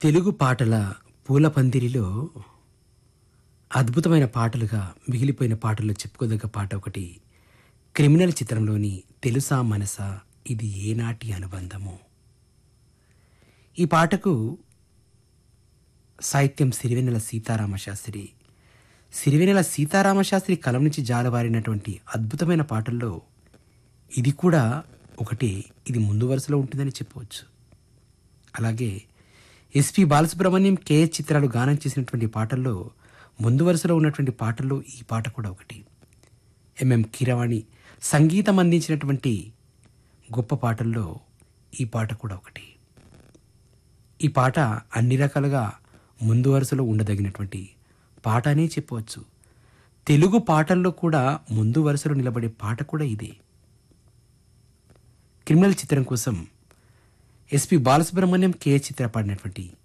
తెలుగు పాటల పూల పందిరిలో అద్భుతమైన పాటలుగా మిగిలిపోయిన పాటల్లో చెప్పుకోదగ్గ పాట ఒకటి క్రిమినల్ చిత్రంలోని తెలుసా మనసా ఇది ఏనాటి అనుబంధము ఈ పాటకు సాహిత్యం సిరివెన్నెల సీతారామ శాస్త్రి సిరివెన్నెల సీతారామ శాస్త్రి కలం నుంచి జాలవారినటువంటి అద్భుతమైన పాటల్లో ఇది కూడా ఒకటి ఇది ముందు వరుసలో ఉంటుందని చెప్పవచ్చు అలాగే ఎస్పి బాలసుబ్రహ్మణ్యం కే చిత్రాలు గానం చేసినటువంటి పాటల్లో ముందు వరుసలో ఉన్నటువంటి పాటల్లో ఈ పాట కూడా ఒకటి ఎంఎం కీరవాణి సంగీతం అందించినటువంటి గొప్ప పాటల్లో ఈ పాట కూడా ఒకటి ఈ పాట అన్ని రకాలుగా ముందు వరుసలో ఉండదగినటువంటి పాట అనే చెప్పవచ్చు తెలుగు పాటల్లో కూడా ముందు వరుసలో నిలబడే పాట కూడా ఇదే క్రిమినల్ చిత్రం కోసం ఎస్పి బాలసుబ్రహ్మణ్యం కే చిత్ర పాడినటువంటి